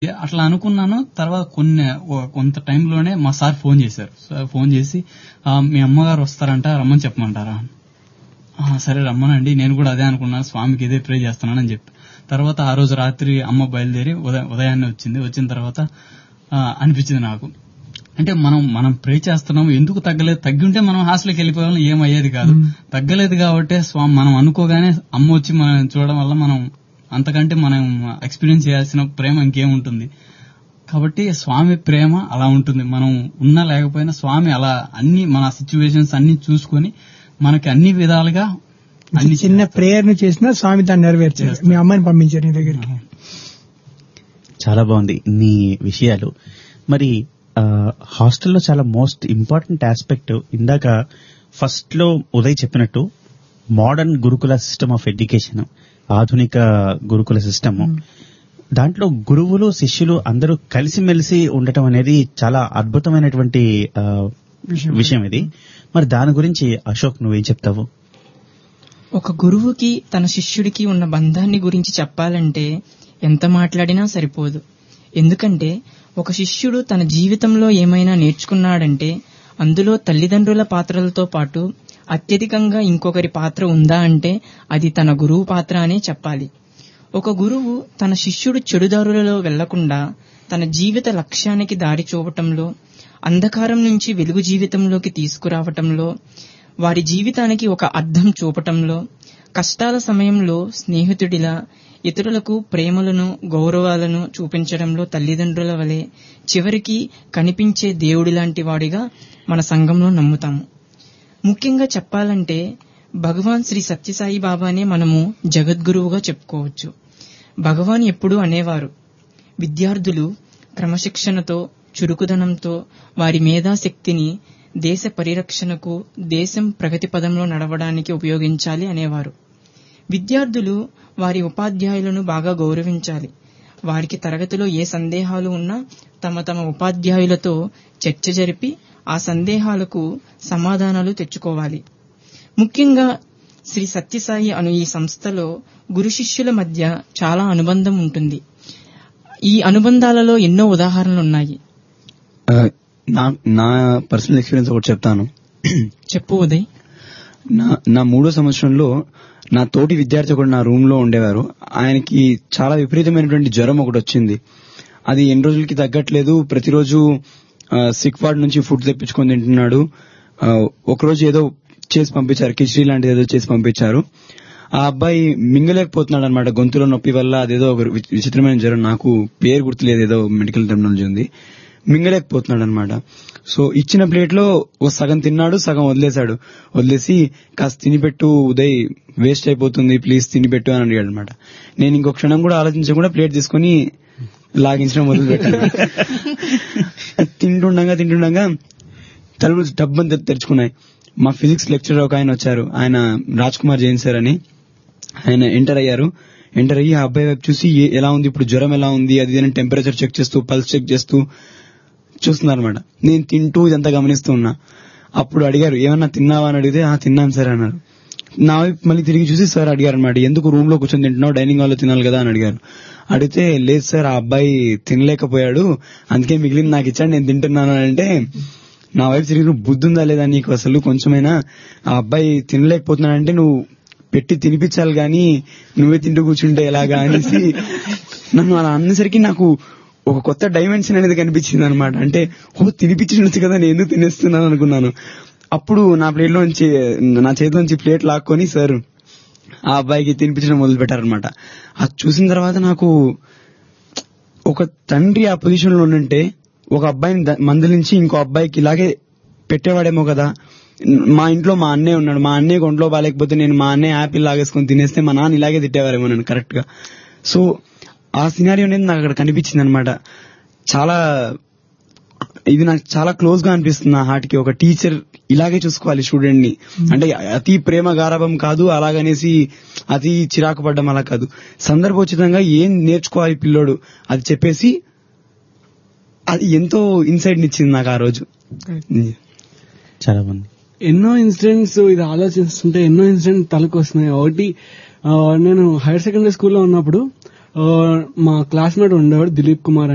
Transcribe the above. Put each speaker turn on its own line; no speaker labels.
అట్లా అనుకున్నాను తర్వాత కొన్ని ఓ- కొంత టైంలోనే మా సార్ ఫోన్ చేశారు సార్ ఫోన్ చేసి "ఆ, మీ అమ్మగారు వస్తారంట రమ్మని చెప్పమంటారా "ఆ, సరే రమ్మనండి నేను కూడా అదే అనుకున్నాను స్వామికి ఇదే ప్రే చేస్తున్నానని చెప్పి తర్వాత ఆ రోజు రాత్రి అమ్మ బయలుదేరి ఉదయ ఉదయాన్నే వచ్చింది వచ్చిన తర్వాత ఆ, అనిపించింది నాకు అంటే మనం మనం ప్రే చేస్తున్నాము ఎందుకు తగ్గలేదు తగ్గి ఉంటే మనం హాస్టల్కి వెళ్ళిపోవాలి ఏమయ్యేది కాదు తగ్గలేదు కాబట్టి స్వామి మనం అనుకోగానే అమ్మ వచ్చి మనం చూడడం వల్ల మనం అంతకంటే మనం ఎక్స్పీరియన్స్ చేయాల్సిన ప్రేమ ఇంకేముంటుంది కాబట్టి స్వామి ప్రేమ అలా ఉంటుంది మనం ఉన్నా లేకపోయినా స్వామి అలా అన్ని మన సిచ్యువేషన్స్ అన్ని చూసుకొని మనకి అన్ని విధాలుగా అన్ని
చిన్న ప్రేయర్ ను చేసినా స్వామి దాన్ని నెరవేర్చారు మీ అమ్మని పంపించారు నీ దగ్గరికి
చాలా బాగుంది ఇన్ని విషయాలు మరి ఆ, హాస్టల్లో చాలా మోస్ట్ ఇంపార్టెంట్ ఆస్పెక్ట్ ఇందాక ఫస్ట్ లో ఉదయ్ చెప్పినట్టు మోడర్న్ గురుకుల సిస్టమ్ ఆఫ్ ఎడ్యుకేషన్ ఆధునిక గురుకుల సిస్టమ్ దాంట్లో గురువులు శిష్యులు అందరూ కలిసిమెలిసి ఉండటం అనేది చాలా అద్భుతమైనటువంటి ఆ, విషయం ఇది మరి దాని గురించి అశోక్ నువ్వేం చెప్తావు
ఒక గురువుకి తన శిష్యుడికి ఉన్న బంధాన్ని గురించి చెప్పాలంటే ఎంత మాట్లాడినా సరిపోదు ఎందుకంటే ఒక శిష్యుడు తన జీవితంలో ఏమైనా నేర్చుకున్నాడంటే అందులో తల్లిదండ్రుల పాత్రలతో పాటు అత్యధికంగా ఇంకొకరి పాత్ర ఉందా అంటే అది తన గురువు పాత్ర అనే చెప్పాలి ఒక గురువు తన శిష్యుడు చెడుదారులలో వెళ్లకుండా తన జీవిత లక్ష్యానికి దారి చూపటంలో అంధకారం నుంచి వెలుగు జీవితంలోకి తీసుకురావటంలో వారి జీవితానికి ఒక అర్థం చూపటంలో కష్టాల సమయంలో స్నేహితుడిలా ఇతరులకు ప్రేమలను గౌరవాలను చూపించడంలో తల్లిదండ్రుల వలె చివరికి కనిపించే దేవుడి లాంటి వాడిగా మన సంఘంలో నమ్ముతాము ముఖ్యంగా చెప్పాలంటే భగవాన్ శ్రీ సత్యసాయి బాబానే మనము జగద్గురువుగా చెప్పుకోవచ్చు భగవాన్ ఎప్పుడూ అనేవారు విద్యార్థులు క్రమశిక్షణతో చురుకుదనంతో వారి మేధాశక్తిని దేశ పరిరక్షణకు దేశం ప్రగతి పదంలో నడవడానికి ఉపయోగించాలి అనేవారు విద్యార్థులు వారి ఉపాధ్యాయులను బాగా గౌరవించాలి వారికి తరగతిలో ఏ సందేహాలు ఉన్నా తమ తమ ఉపాధ్యాయులతో చర్చ జరిపి ఆ సందేహాలకు సమాధానాలు తెచ్చుకోవాలి ముఖ్యంగా శ్రీ సత్యసాయి అను ఈ సంస్థలో గురు శిష్యుల మధ్య చాలా అనుబంధం ఉంటుంది ఈ అనుబంధాలలో ఎన్నో ఉదాహరణలు ఉన్నాయి
ఆ, నా నా పర్సనల్ ఎక్స్పీరియన్స్ ఒకటి చెప్తాను
చెప్పు ఉదయ్
నా నా మూడో సంవత్సరంలో నా తోటి విద్యార్థి ఒకడు నా రూమ్ లో ఉండేవారు ఆయనకి చాలా విపరీతమైనటువంటి జ్వరం ఒకటి వచ్చింది అది ఎన్ని రోజులకి తగ్గట్లేదు ప్రతిరోజు సిక్ వార్డ్ నుంచి ఫుడ్ తెప్పించుకొని తింటున్నాడు ఆ, ఒకరోజు ఏదో చేసి పంపించారు కిచడీ లాంటిది ఏదో చేసి పంపించారు ఆ అబ్బాయి మింగలేకపోతున్నాడు అనమాట గొంతులో నొప్పి వల్ల అదేదో ఒక విచి- విచిత్రమైన జ్వరం నాకు పేరు గుర్తులేదు ఏదో మెడికల్ టెక్నాలజీ ఉంది మింగలేకపోతున్నాడు అనమాట సో ఇచ్చిన ప్లేట్ లో ఓ సగం తిన్నాడు సగం వదిలేశాడు వదిలేసి కాస్త తినిపెట్టు ఉదయ్ వేస్ట్ అయిపోతుంది ప్లీజ్ తినిపెట్టు అని అడిగాడు అనమాట నేను ఇంకో క్షణం కూడా ఆలోచించకుండా ప్లేట్ తీసుకొని లాగించడం మొదలు పెట్టాను తింటుండగా తింటుండగా తలుపులు డబ్బంతా తెరుచుకున్నాయి మా ఫిజిక్స్ లెక్చరర్ ఒక ఆయన వచ్చారు ఆయన రాజ్ కుమార్ జైన్ సార్ అని ఆయన ఎంటర్ అయ్యారు ఎంటర్ అయ్యి ఆ అబ్బాయి వైపు చూసి "ఏ- ఎలా ఉంది ఇప్పుడు జ్వరం ఎలా ఉంది అది ఇది టెంపరేచర్ చెక్ చేస్తూ పల్స్ చెక్ చేస్తూ చూస్తున్నారు అనమాట నేను తింటూ ఇదంతా గమనిస్తూ ఉన్నా అప్పుడు అడిగారు ఏమన్నా తిన్నావా అని అడిగితే ఆ తిన్నాను సార్ అన్నారు నా వైపు మళ్ళీ తిరిగి చూసి సార్ అడిగారు అనమాట ఎందుకు రూమ్ లో కూర్చొని తింటున్నావు డైనింగ్ హాల్ లో తినాలి కదా అని అడిగారు అడిగితే లేదు సార్ ఆ అబ్బాయి తినలేకపోయాడు అందుకే మిగిలింది నాకు ఇచ్చాడు నేను తింటున్నాను అని అంటే నా వైపు తిరిగి "నువ్వు బుద్ధి ఉందా లేదా నీకు అసలు కొంచెమైనా ఆ అబ్బాయి తినలేకపోతున్నాడంటే నువ్వు పెట్టి తినిపించాలి గాని నువ్వే తింటూ కూర్చుంటే ఎలాగా అనేసి నన్ను అలా అన్నసరికి నాకు ఒక కొత్త డైమెన్షన్ అనేది కనిపించింది అనమాట అంటే ఓ తినిపించినట్టు కదా నేను ఎందుకు తినేస్తున్నాను అనుకున్నాను అప్పుడు నా ప్లేట్ లోంచి నా చేతిలోంచి ప్లేట్ లాక్కొని సార్ ఆ అబ్బాయికి తినిపించడం మొదలు పెట్టారనమాట అది చూసిన తర్వాత నాకు ఒక తండ్రి ఆ పొజిషన్ లో ఉంటే ఒక అబ్బాయిని ద- మందలించి ఇంకో అబ్బాయికి ఇలాగే పెట్టేవాడేమో కదా మా ఇంట్లో మా అన్నయ్య ఉన్నాడు మా అన్నయ్య ఒంట్లో బాగాలేకపోతే నేను మా అన్నయ్య యాపిల్ లాగేసుకొని తినేస్తే మా నాన్న ఇలాగే తిట్టేవారేమో నేను కరెక్ట్ గా సో ఆ సినారియో అనేది నాకు అక్కడ కనిపించింది అనమాట చాలా ఇది నాకు చాలా క్లోజ్ గా అనిపిస్తుంది నా హార్ట్ కి ఒక టీచర్ ఇలాగే చూసుకోవాలి స్టూడెంట్ ని అంటే అతి ప్రేమ గారాభం కాదు అలాగనేసి అతి చిరాకు పడ్డం అలా కాదు సందర్భోచితంగా ఏం నేర్చుకోవాలి పిల్లోడు అది చెప్పేసి అది ఎంతో ఇన్సైట్ నిచ్చింది నాకు ఆ రోజు
చాలా బాగుంది
ఎన్నో ఇన్సిడెంట్స్ ఇది ఆలోచిస్తుంటే ఎన్నో ఇన్సిడెంట్ తలకు వస్తున్నాయి ఒకటి ఆ, నేను హైయర్ సెకండరీ స్కూల్లో ఉన్నప్పుడు ఆ, మా క్లాస్మేట్ ఉండేవాడు దిలీప్ కుమార్